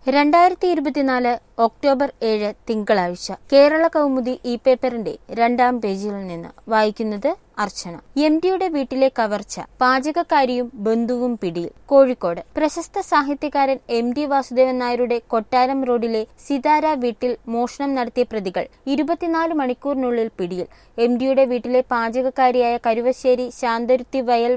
രണ്ടായിരത്തി ഇരുപത്തിനാല് ഒക്ടോബർ ഏഴ് തിങ്കളാഴ്ച കേരള കൗമുദി ഇ പേപ്പറിന്റെ രണ്ടാം പേജിൽ നിന്ന് വായിക്കുന്നത് അർച്ചന എം ഡിയുടെ വീട്ടിലെ കവർച്ച പാചകക്കാരിയും ബന്ധുവും പിടിയിൽ കോഴിക്കോട് പ്രശസ്ത സാഹിത്യകാരൻ എം ഡി വാസുദേവൻ നായരുടെ കൊട്ടാരം റോഡിലെ സിതാര വീട്ടിൽ മോഷണം നടത്തിയ പ്രതികൾ ഇരുപത്തിനാല് മണിക്കൂറിനുള്ളിൽ പിടിയിൽ എം ഡിയുടെ വീട്ടിലെ പാചകക്കാരിയായ കരുവശ്ശേരി ശാന്തരുത്തി വയൽ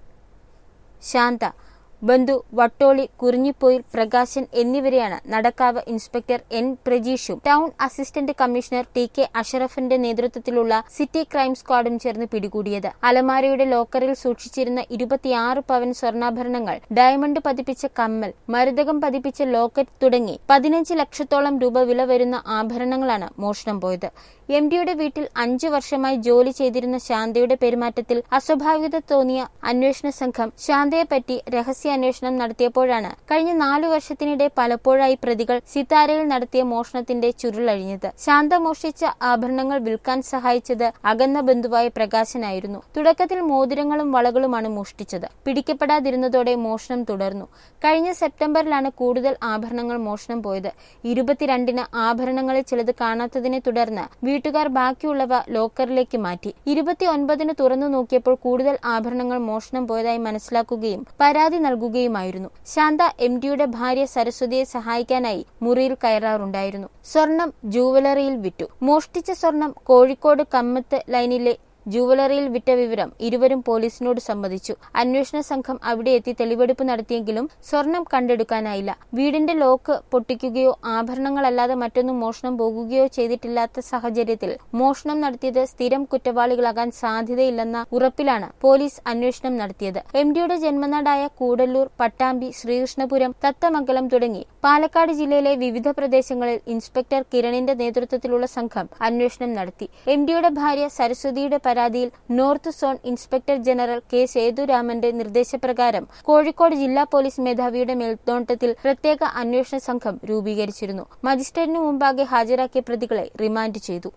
ശാന്ത ബന്ധു വട്ടോളി കുറിഞ്ഞിപ്പോയിൽ പ്രകാശൻ എന്നിവരെയാണ് നടക്കാവ് ഇൻസ്പെക്ടർ എൻ പ്രജീഷും town assistant commissioner T K അഷറഫിന്റെ നേതൃത്വത്തിലുള്ള സിറ്റി ക്രൈം സ്ക്വാഡും ചേർന്ന് പിടികൂടിയത് അലമാരയുടെ ലോക്കറിൽ സൂക്ഷിച്ചിരുന്ന ഇരുപത്തിയാറ് പവൻ സ്വർണ്ണാഭരണങ്ങൾ ഡയമണ്ട് പതിപ്പിച്ച കമ്മൽ മരുതകം പതിപ്പിച്ച ലോക്കറ്റ് തുടങ്ങി പതിനഞ്ച് ലക്ഷത്തോളം രൂപ വില വരുന്ന ആഭരണങ്ങളാണ് മോഷണം പോയത് എം ഡിയുടെ വീട്ടിൽ അഞ്ചു വർഷമായി ജോലി ചെയ്തിരുന്ന ശാന്തയുടെ പെരുമാറ്റത്തിൽ അസ്വാഭാവികത തോന്നിയ അന്വേഷണ സംഘം ശാന്തയെപ്പറ്റി രഹസ്യാന്വേഷണം നടത്തിയപ്പോഴാണ് കഴിഞ്ഞ നാലു വർഷത്തിനിടെ പലപ്പോഴായി പ്രതികൾ സിതാരയിൽ നടത്തിയ മോഷണത്തിന്റെ ചുരുളഴിഞ്ഞത് ശാന്ത മോഷ്ടിച്ച ആഭരണങ്ങൾ വിൽക്കാൻ സഹായിച്ചത് അകന്ന ബന്ധുവായ പ്രകാശനായിരുന്നു തുടക്കത്തിൽ മോതിരങ്ങളും വളകളുമാണ് മോഷ്ടിച്ചത് പിടിക്കപ്പെടാതിരുന്നതോടെ മോഷണം തുടർന്നു കഴിഞ്ഞ സെപ്റ്റംബറിലാണ് കൂടുതൽ ആഭരണങ്ങൾ മോഷണം പോയത് ഇരുപത്തിരണ്ടിന് ആഭരണങ്ങളിൽ ചിലത് കാണാത്തതിനെ തുടർന്ന് വീട്ടുകാർ ബാക്കിയുള്ളവ ലോക്കറിലേക്ക് മാറ്റി ഇരുപത്തി ഒൻപതിന് തുറന്നു നോക്കിയപ്പോൾ കൂടുതൽ ആഭരണങ്ങൾ മോഷണം പോയതായി മനസ്സിലാക്കുകയും പരാതി നൽകുകയുമായിരുന്നു ശാന്ത എം ഡിയുടെ ഭാര്യ സരസ്വതിയെ സഹായിക്കാനായി മുറിയിൽ കയറാറുണ്ടായിരുന്നു സ്വർണം ജൂവലറിയിൽ വിറ്റു മോഷ്ടിച്ച സ്വർണം കോഴിക്കോട് കമ്മത്ത് ലൈനിലെ ജുവലറിയിൽ വിറ്റ വിവരം ഇരുവരും പോലീസിനോട് സമ്മതിച്ചു അന്വേഷണ സംഘം അവിടെ എത്തി തെളിവെടുപ്പ് നടത്തിയെങ്കിലും സ്വർണം കണ്ടെടുക്കാനായില്ല വീടിന്റെ ലോക്ക് പൊട്ടിക്കുകയോ ആഭരണങ്ങളല്ലാതെ മറ്റൊന്നും മോഷണം പോകുകയോ ചെയ്തിട്ടില്ലാത്ത സാഹചര്യത്തിൽ മോഷണം നടത്തിയത് സ്ഥിരം കുറ്റവാളികളാകാൻ സാധ്യതയില്ലെന്ന ഉറപ്പിലാണ് പോലീസ് അന്വേഷണം നടത്തിയത് എം ഡിയുടെ ജന്മനാടായ കൂടല്ലൂർ പട്ടാമ്പി ശ്രീകൃഷ്ണപുരം തത്തമംഗലം തുടങ്ങി പാലക്കാട് ജില്ലയിലെ വിവിധ പ്രദേശങ്ങളിൽ ഇൻസ്പെക്ടർ കിരണിന്റെ നേതൃത്വത്തിലുള്ള സംഘം അന്വേഷണം നടത്തി എം ഡിയുടെ ഭാര്യ സരസ്വതിയുടെ പരാതിയിൽ north zone inspector general K സേതുരാമന്റെ നിർദ്ദേശപ്രകാരം കോഴിക്കോട് ജില്ലാ പോലീസ് മേധാവിയുടെ മേൽനോട്ടത്തിൽ പ്രത്യേക അന്വേഷണ സംഘം രൂപീകരിച്ചിരുന്നു മജിസ്ട്രേറ്റിനു മുമ്പാകെ ഹാജരാക്കിയ പ്രതികളെ റിമാൻഡ് ചെയ്തു